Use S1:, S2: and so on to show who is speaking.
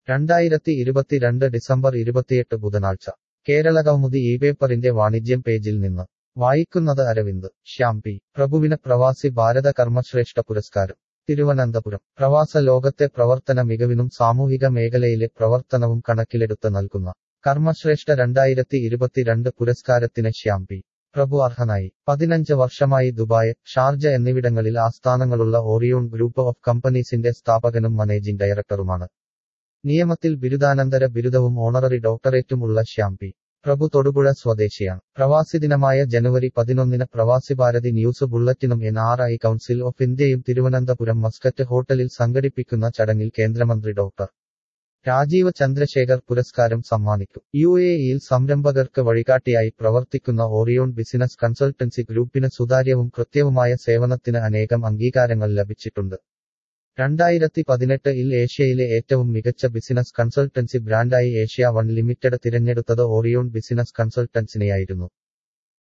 S1: രണ്ടായിരത്തി ഇരുപത്തിരണ്ട് ഡിസംബർ ഇരുപത്തിയെട്ട് ബുധനാഴ്ച കേരളകൗമുദി ഈ പേപ്പറിന്റെ വാണിജ്യം പേജിൽ നിന്ന് വായിക്കുന്നത് അരവിന്ദ് ശ്യാം പി പ്രഭുവിന് പ്രവാസി ഭാരത കർമ്മശ്രേഷ്ഠ പുരസ്കാരം തിരുവനന്തപുരം പ്രവാസ ലോകത്തെ പ്രവർത്തന മികവിനും സാമൂഹിക മേഖലയിലെ പ്രവർത്തനവും കണക്കിലെടുത്ത് നൽകുന്ന കർമ്മശ്രേഷ്ഠ രണ്ടായിരത്തി ഇരുപത്തിരണ്ട് പുരസ്കാരത്തിന് ശ്യാം പി പ്രഭു അർഹനായി പതിനഞ്ച് വർഷമായി ദുബായ് ഷാർജ എന്നിവിടങ്ങളിൽ ആസ്ഥാനങ്ങളുള്ള ഓറിയോൺ ഗ്രൂപ്പ് ഓഫ് കമ്പനീസിന്റെ സ്ഥാപകനും മാനേജിംഗ് ഡയറക്ടറുമാണ് നിയമത്തിൽ ബിരുദാനന്തര ബിരുദവും ഓണററി ഡോക്ടറേറ്റും ഉള്ള ശ്യാം പി പ്രഭു തൊടുപുഴ സ്വദേശിയാണ് പ്രവാസി ദിനമായ ജനുവരി പതിനൊന്നിന് പ്രവാസി ഭാരതി ന്യൂസ് ബുള്ളറ്റിനും N R I council of ഇന്ത്യയും തിരുവനന്തപുരം മസ്കറ്റ് ഹോട്ടലിൽ സംഘടിപ്പിക്കുന്ന ചടങ്ങിൽ കേന്ദ്രമന്ത്രി ഡോക്ടർ രാജീവ് ചന്ദ്രശേഖർ പുരസ്കാരം സമ്മാനിക്കും യു എ ഇയിൽ സംരംഭകർക്ക് വഴികാട്ടിയായി പ്രവർത്തിക്കുന്ന ഓറിയോൺ ബിസിനസ് കൺസൾട്ടൻസി ഗ്രൂപ്പിന് സുതാര്യവും കൃത്യവുമായ സേവനത്തിന് അനേകം അംഗീകാരങ്ങൾ ലഭിച്ചിട്ടുണ്ട് രണ്ടായിരത്തി പതിനെട്ട് ഇൽ ഏഷ്യയിലെ ഏറ്റവും മികച്ച ബിസിനസ് കൺസൾട്ടൻസി ബ്രാൻഡായി ഏഷ്യ വൺ ലിമിറ്റഡ് തിരഞ്ഞെടുത്തത് ഓറിയോൺ ബിസിനസ് കൺസൾട്ടൻസിനെയായിരുന്നു